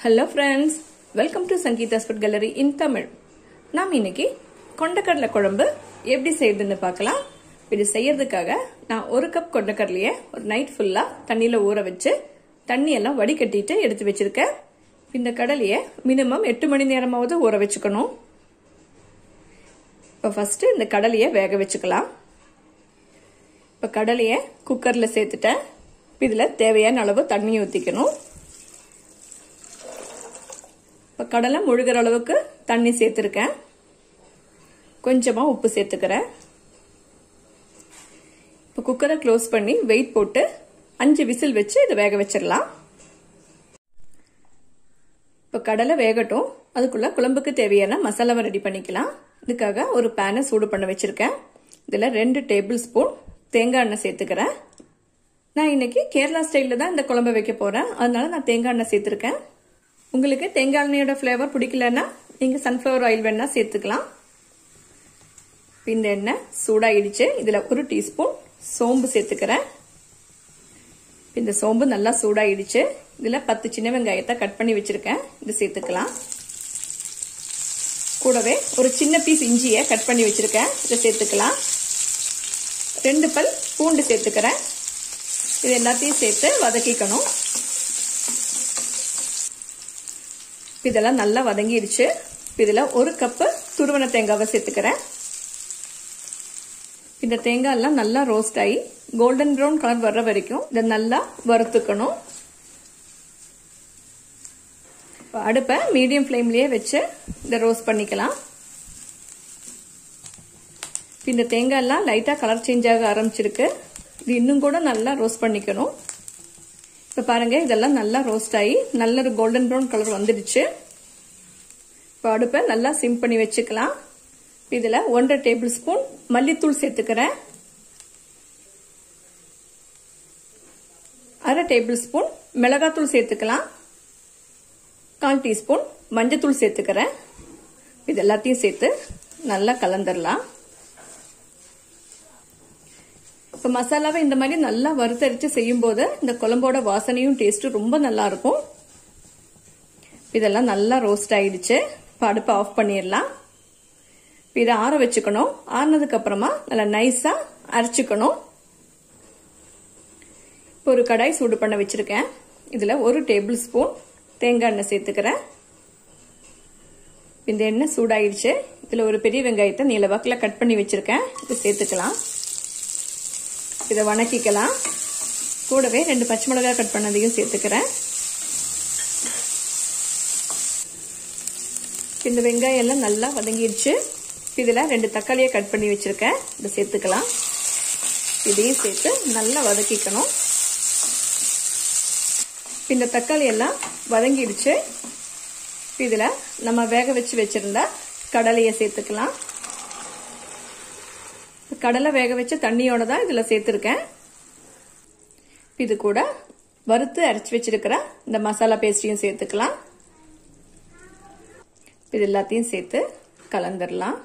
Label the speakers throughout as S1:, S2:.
S1: hello friends welcome to Sangeetha food gallery in Tamil நாம் இன்னைக்கு கொண்டக்கடலை குழம்பு எப்படி செய்யுதுன்னு பார்க்கலாம் இது செய்யறதுக்காக நான் ஒரு கப் கொண்டக்கடலையை ஒரு நைட் ஃபுல்லாக தண்ணியில் ஊற வச்சு தண்ணியெல்லாம் வடிகட்டிட்டு எடுத்து வச்சிருக்கேன் இந்த கடலையை மினிமம் எட்டு மணி நேரமாவது ஊற வச்சுக்கணும் இப்போ ஃபஸ்ட்டு இந்த கடலையை வேக வச்சுக்கலாம் இப்போ கடலையை குக்கரில் சேர்த்துட்டேன் இதில் தேவையான அளவு தண்ணி ஊற்றிக்கணும் இப்போ கடலை முழுகிற அளவுக்கு தண்ணி சேர்த்துருக்கேன் கொஞ்சமாக உப்பு சேர்த்துக்கிறேன் இப்போ குக்கரை க்ளோஸ் பண்ணி வெயிட் போட்டு அஞ்சு விசில் வச்சு இதை வேக வச்சிடலாம் இப்போ கடலை வேகட்டும் அதுக்குள்ள குழம்புக்கு தேவையான மசாலாவை ரெடி பண்ணிக்கலாம் இதுக்காக ஒரு பேனை சூடு பண்ண வச்சிருக்கேன் இதில் ரெண்டு டேபிள் ஸ்பூன் தேங்காய் எண்ணெய் சேர்த்துக்கிறேன் நான் இன்னைக்கு கேரளா ஸ்டைலில் தான் இந்த குழம்பு வைக்க போகிறேன் அதனால நான் தேங்காய் எண்ணெய் சேர்த்துருக்கேன் உங்களுக்கு தேங்காய் எண்ணெயோட ஃப்ளேவர் பிடிக்கலன்னா நீங்கள் சன்ஃப்ளவர் ஆயில் வேணால் சேர்த்துக்கலாம் இந்த எண்ணெய் சூடாகிடுச்சு இதில் ஒரு டீஸ்பூன் சோம்பு சேர்த்துக்கிறேன் இந்த சோம்பு நல்லா சூடாகிடுச்சு இதில் பத்து சின்ன வெங்காயத்தை கட் பண்ணி வச்சுருக்கேன் இது சேர்த்துக்கலாம் கூடவே ஒரு சின்ன பீஸ் இஞ்சியை கட் பண்ணி வச்சுருக்கேன் இதை சேர்த்துக்கலாம் ரெண்டு பல் பூண்டு சேர்த்துக்கிறேன் இது எல்லாத்தையும் சேர்த்து வதக்கிக்கணும் இதெல்லாம் நல்லா வதங்கிடுச்சு இதில் ஒரு கப்பு துருவன தேங்காவை சேர்த்துக்கிறேன் இந்த தேங்காய் எல்லாம் நல்லா ரோஸ்ட் ஆகி கோல்டன் ப்ரௌன் கலர் வர்ற வரைக்கும் இதை நல்லா வறுத்துக்கணும் அடுப்பை மீடியம் ஃப்ளேம்லேயே வச்சு இதை ரோஸ்ட் பண்ணிக்கலாம் இந்த தேங்காய் எல்லாம் லைட்டாக கலர் சேஞ்ச் ஆக ஆரம்பிச்சிருக்கு இது இன்னும் கூட நல்லா ரோஸ்ட் பண்ணிக்கணும் இப்போ பாருங்க இதெல்லாம் நல்லா ரோஸ்ட் ஆகி நல்ல ஒரு கோல்டன் ப்ரௌன் கலர் வந்துடுச்சு இப்போ அடுப்பை நல்லா சிம் பண்ணி வச்சுக்கலாம் இதில் ஒன்றரை டேபிள் ஸ்பூன் மல்லித்தூள் சேர்த்துக்கிறேன் அரை டேபிள் ஸ்பூன் மிளகாத்தூள் சேர்த்துக்கலாம் கால் டீஸ்பூன் மஞ்சத்தூள் சேர்த்துக்கிறேன் இது எல்லாத்தையும் சேர்த்து நல்லா கலந்துடலாம் இப்போ மசாலாவை இந்த மாதிரி நல்லா வறுத்தரிச்சு செய்யும் போது இந்த குழம்போட வாசனையும் டேஸ்ட்டும் ரொம்ப நல்லா இருக்கும் இதெல்லாம் நல்லா ரோஸ்ட் ஆயிடுச்சு இப்போ அடுப்பை ஆஃப் பண்ணிடலாம் இதை ஆற வச்சுக்கணும் ஆறினதுக்கு அப்புறமா நல்லா நைஸா அரைச்சிக்கணும் இப்போ ஒரு கடாய் சூடு பண்ண வச்சிருக்கேன் இதுல ஒரு டேபிள் ஸ்பூன் தேங்காய் எண்ணெய் சேர்த்துக்கிறேன் இந்த எண்ணெய் சூடாயிடுச்சு இதுல ஒரு பெரிய வெங்காயத்தை நீல வாக்கில் கட் பண்ணி வச்சிருக்கேன் இதை சேர்த்துக்கலாம் இதை வணக்கிக்கலாம் கூடவே ரெண்டு பச்சை மிளகாய் கட் பண்ணதையும் சேர்த்துக்கிறேன் இந்த வெங்காயம் எல்லாம் நல்லா வதங்கிடுச்சு இதில் ரெண்டு தக்காளியை கட் பண்ணி வச்சுருக்கேன் இதை சேர்த்துக்கலாம் இதையும் சேர்த்து நல்லா வதக்கிக்கணும் இந்த தக்காளி எல்லாம் வதங்கிடுச்சு இதில் நம்ம வேக வச்சு வச்சுருந்த கடலையை சேர்த்துக்கலாம் கடலை வேக வச்ச தண்ணியோட தான் இதில் சேர்த்துருக்கேன் இது கூட வறுத்து அரைச்சி வச்சிருக்கிற இந்த மசாலா பேஸ்ட்டையும் சேர்த்துக்கலாம் இது எல்லாத்தையும் சேர்த்து கலந்துடலாம்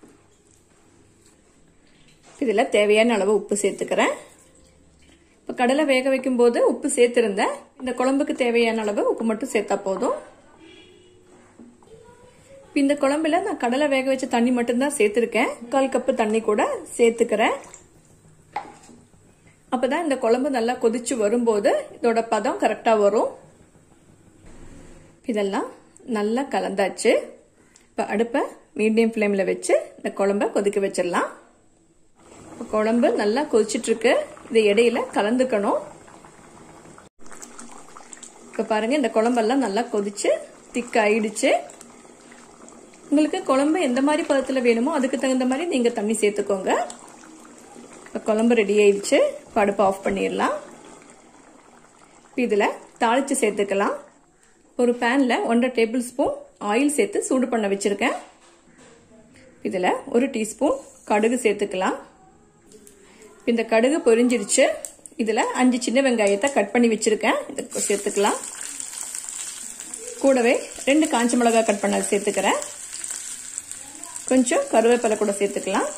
S1: இதில் தேவையான அளவு உப்பு சேர்த்துக்கிறேன் இப்போ கடலை வேக வைக்கும் போது உப்பு சேர்த்துருந்தேன் இந்த குழம்புக்கு தேவையான அளவு உப்பு மட்டும் சேர்த்தா போதும் இந்த குழம்புல நான் கடலை வேக வச்ச தண்ணி மட்டும்தான் சேர்த்துருக்கேன் கால் கப்பு தண்ணி கூட சேர்த்துக்கிறேன் அப்பதான் இந்த குழம்பு நல்லா கொதிச்சு வரும்போது இதோட பதம் கரெக்டா வரும் இதெல்லாம் நல்லா கலந்தாச்சு இப்போ அடுப்பை மீடியம் ஃப்ளேமில் வச்சு இந்த குழம்ப கொதிக்க வச்சிடலாம் இப்போ குழம்பு நல்லா கொதிச்சிட்டு இருக்கு இது இடையில கலந்துக்கணும் இப்போ பாருங்க இந்த குழம்பெல்லாம் நல்லா கொதிச்சு திக்காயிடுச்சு உங்களுக்கு குழம்பு எந்த மாதிரி பதத்தில் வேணுமோ அதுக்கு தகுந்த மாதிரி நீங்கள் தண்ணி சேர்த்துக்கோங்க இப்போ குழம்பு ரெடி ஆயிடுச்சு இப்போ அடுப்பு ஆஃப் பண்ணிடலாம் இதில் தாளித்து சேர்த்துக்கலாம் ஒரு பேனில் ஒன்றரை டேபிள் ஸ்பூன் ஆயில் சேர்த்து சூடு பண்ண வச்சுருக்கேன் இதில் ஒரு டீஸ்பூன் கடுகு சேர்த்துக்கலாம் இந்த கடுகு பொரிஞ்சிருச்சு இதில் அஞ்சு சின்ன வெங்காயத்தை கட் பண்ணி வச்சுருக்கேன் இதை சேர்த்துக்கலாம் கூடவே ரெண்டு காஞ்ச மிளகாய் கட் பண்ண சேர்த்துக்கிறேன் கொஞ்சம் கருவேப்பிலை கூட சேர்த்துக்கலாம்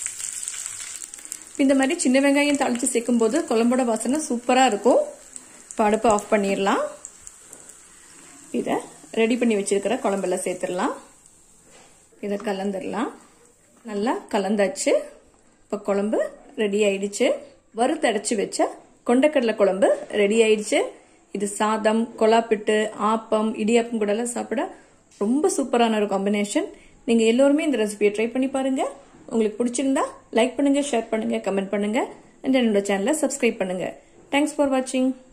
S1: இந்த மாதிரி சின்ன வெங்காயம் தாளித்து சேர்க்கும் போது குழம்போட வாசனை சூப்பராக இருக்கும் இப்போ அடுப்பை ஆஃப் பண்ணிடலாம் இதை ரெடி பண்ணி வச்சிருக்கிற குழம்புல சேர்த்துடலாம் இதை கலந்துடலாம் நல்லா கலந்தாச்சு இப்போ குழம்பு ரெடி ஆயிடுச்சு வறுத்தடைச்சி வச்ச கொண்டக்கடலை குழம்பு ரெடி ஆயிடுச்சு இது சாதம் கொலாப்பிட்டு ஆப்பம் இடியாப்பம் கூட எல்லாம் சாப்பிட ரொம்ப சூப்பரான ஒரு காம்பினேஷன் நீங்க எல்லோருமே இந்த ரெசிபியை ட்ரை பண்ணி பாருங்க உங்களுக்கு பிடிச்சிருந்தா லைக் பண்ணுங்க ஷேர் பண்ணுங்க கமெண்ட் பண்ணுங்க அண்ட் என்னோட சேனலை சப்ஸ்கிரைப் பண்ணுங்க தேங்க்ஸ் ஃபார் வாட்சிங்